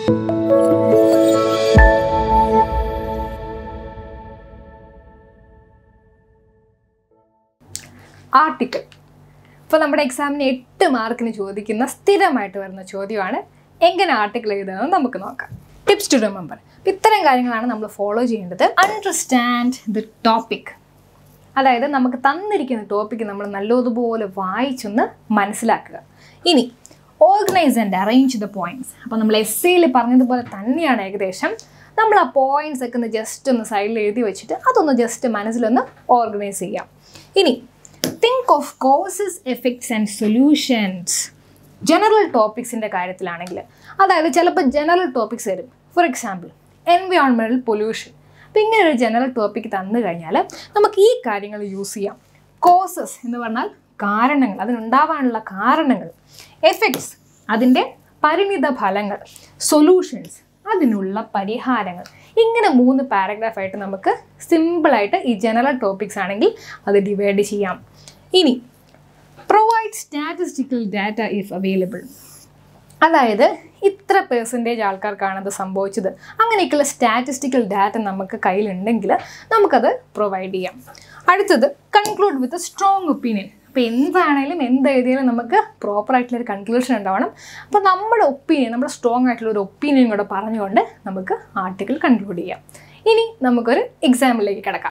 article ഇപ്പോൾ നമ്മുടെ എക്സാമിന് എട്ട് മാർക്കിന് ചോദിക്കുന്ന സ്ഥിരമായിട്ട് വരുന്ന ചോദ്യമാണ് എങ്ങനെ ആർട്ടിക്കിൾ എഴുതുന്നത് നമുക്ക് നോക്കാം ടിപ്സ് ടു റിമെമ്പർ ഇത്തരം കാര്യങ്ങളാണ് നമ്മൾ ഫോളോ ചെയ്യേണ്ടത് അണ്ടർസ്റ്റാൻഡ് ദ ടോപ്പിക് അതായത് നമുക്ക് തന്നിരിക്കുന്ന ടോപ്പിക്ക് നമ്മൾ നല്ലതുപോലെ വായിച്ചൊന്ന് മനസ്സിലാക്കുക ഇനി organise and arrange the points അപ്പോൾ നമ്മൾ എസ് സിയിൽ പറഞ്ഞതുപോലെ തന്നെയാണ് ഏകദേശം നമ്മൾ ആ പോയിന്റ്സ് ഒക്കെ ഒന്ന് ജസ്റ്റ് ഒന്ന് സൈഡിൽ എഴുതി വെച്ചിട്ട് അതൊന്ന് ജസ്റ്റ് മനസ്സിലൊന്ന് ഓർഗനൈസ് ചെയ്യാം ഇനി think of causes effects and solutions general ടോപ്പിക്സിൻ്റെ കാര്യത്തിലാണെങ്കിൽ അതായത് ചിലപ്പോൾ ജനറൽ ടോപ്പിക്സ് വരും ഫോർ എക്സാമ്പിൾ എൻവയോൺമെൻറ്റൽ പൊല്യൂഷൻ അപ്പോൾ ഇങ്ങനെ ഒരു ജനറൽ ടോപ്പിക്ക് തന്നു കഴിഞ്ഞാൽ നമുക്ക് ഈ കാര്യങ്ങൾ യൂസ് ചെയ്യാം കോസസ് എന്ന് പറഞ്ഞാൽ കാരണങ്ങൾ അതിനുണ്ടാവാനുള്ള കാരണങ്ങൾ എഫക്ട്സ് അതിൻ്റെ പരിണിത ഫലങ്ങൾ സൊല്യൂഷൻസ് അതിനുള്ള പരിഹാരങ്ങൾ ഇങ്ങനെ മൂന്ന് പാരഗ്രാഫായിട്ട് നമുക്ക് സിമ്പിളായിട്ട് ഈ ജനറൽ ടോപ്പിക്സ് ആണെങ്കിൽ അത് ഡിവൈഡ് ചെയ്യാം ഇനി provide statistical data if available അതായത് ഇത്ര പെർസെൻറ്റേജ് ആൾക്കാർക്കാണ് അത് സംഭവിച്ചത് അങ്ങനെയൊക്കെയുള്ള സ്റ്റാറ്റിസ്റ്റിക്കൽ ഡാറ്റ നമുക്ക് കയ്യിലുണ്ടെങ്കിൽ നമുക്കത് പ്രൊവൈഡ് ചെയ്യാം അടുത്തത് കൺക്ലൂഡ് വിത്ത് സ്ട്രോങ് ഒപ്പീനിയൻ അപ്പോൾ എന്താണേലും എന്ത് എഴുതിയാലും നമുക്ക് പ്രോപ്പറായിട്ടുള്ളൊരു കൺക്ലൂഷൻ ഉണ്ടാവണം അപ്പോൾ നമ്മുടെ ഒപ്പീനിയൻ നമ്മുടെ സ്ട്രോങ് ആയിട്ടുള്ള ഒരു ഒപ്പീനിയൻ കൂടെ പറഞ്ഞുകൊണ്ട് നമുക്ക് ആർട്ടിക്കിൾ കൺക്ലൂഡ് ചെയ്യാം ഇനി നമുക്കൊരു എക്സാമ്പിളിലേക്ക് കിടക്കാം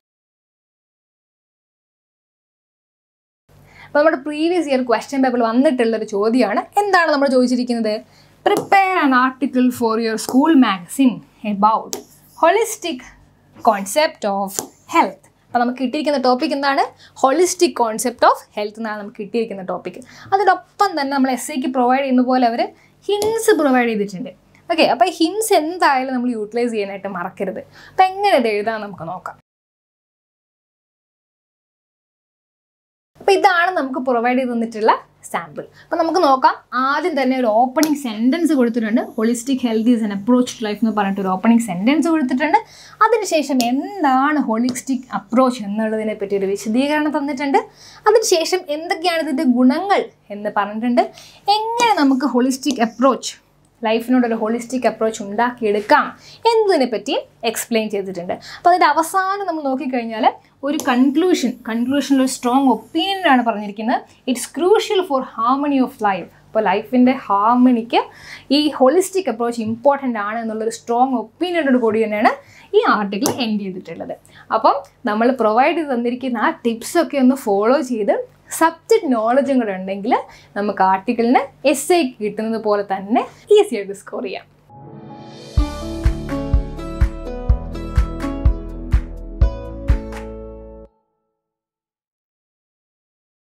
അപ്പോൾ നമ്മുടെ പ്രീവിയസ് ഇയർ ക്വസ്റ്റ്യൻ പേപ്പറിൽ വന്നിട്ടുള്ളൊരു ചോദ്യമാണ് എന്താണ് നമ്മൾ ചോദിച്ചിരിക്കുന്നത് prepare an article for your school magazine about holistic concept of health അപ്പോൾ നമുക്ക് കിട്ടിയിരിക്കുന്ന ടോപ്പിക് എന്താണ് ഹോളിസ്റ്റിക് കോൺസെപ്റ്റ് ഓഫ് ഹെൽത്ത് എന്നാണ് നമുക്ക് കിട്ടിയിരിക്കുന്ന ടോപ്പിക് അതിനൊപ്പം തന്നെ നമ്മൾ എസ് ഐക്ക് പ്രൊവൈഡ് ചെയ്യുന്ന പോലെ അവർ ഹിൻസ് പ്രൊവൈഡ് ചെയ്തിട്ടുണ്ട് ഓക്കെ അപ്പോൾ ഹിൻസ് എന്തായാലും നമ്മൾ യൂട്ടിലൈസ് ചെയ്യാനായിട്ട് മറക്കരുത് അപ്പോൾ എങ്ങനെ ഇത് എഴുതാൻ നമുക്ക് നോക്കാം അപ്പോൾ ഇതാണ് നമുക്ക് പ്രൊവൈഡ് ചെയ്ത് തന്നിട്ടുള്ള സാമ്പിൾ അപ്പോൾ നമുക്ക് നോക്കാം ആദ്യം തന്നെ ഒരു ഓപ്പണിംഗ് സെൻറ്റൻസ് കൊടുത്തിട്ടുണ്ട് holistic health is an approach to life എന്ന് പറഞ്ഞിട്ട് ഒരു ഓപ്പണിംഗ് സെൻറ്റൻസ് കൊടുത്തിട്ടുണ്ട് അതിനുശേഷം എന്താണ് ഹോളിസ്റ്റിക് അപ്രോച്ച് എന്നുള്ളതിനെ പറ്റി ഒരു വിശദീകരണം തന്നിട്ടുണ്ട് അതിനുശേഷം എന്തൊക്കെയാണ് ഇതിൻ്റെ ഗുണങ്ങൾ എന്ന് പറഞ്ഞിട്ടുണ്ട് എങ്ങനെ നമുക്ക് ഹോളിസ്റ്റിക് അപ്രോച്ച് ലൈഫിനോട് ഒരു ഹോളിസ്റ്റിക് അപ്രോച്ച് ഉണ്ടാക്കിയെടുക്കാം എന്നതിനെ പറ്റി എക്സ്പ്ലെയിൻ ചെയ്തിട്ടുണ്ട് അപ്പോൾ അതിൻ്റെ അവസാനം നമ്മൾ നോക്കിക്കഴിഞ്ഞാൽ ഒരു കൺക്ലൂഷൻ കൺക്ലൂഷനിൽ ഒരു സ്ട്രോങ് ഒപ്പീനിയനാണ് പറഞ്ഞിരിക്കുന്നത് it's crucial for harmony of life അപ്പോൾ ലൈഫിൻ്റെ ഹാർമണിക്ക് ഈ ഹോളിസ്റ്റിക് അപ്രോച്ച് ഇമ്പോർട്ടൻ്റ് ആണ് എന്നുള്ളൊരു സ്ട്രോങ് ഒപ്പീനിയനോട് കൂടി തന്നെയാണ് ഈ ആർട്ടിക്കിൾ എൻഡ് ചെയ്തിട്ടുള്ളത് അപ്പം നമ്മൾ പ്രൊവൈഡ് ചെയ്ത് തന്നിരിക്കുന്ന ആ ടിപ്സൊക്കെ ഒന്ന് ഫോളോ ചെയ്ത് സബ്ജക്റ്റ് നോളജും കൂടെ ഉണ്ടെങ്കിൽ നമുക്ക് ആർട്ടിക്കിളിന് എസ് ഐ കിട്ടുന്നത് പോലെ തന്നെ ഈസി ആയിട്ട് സ്കോർ ചെയ്യാം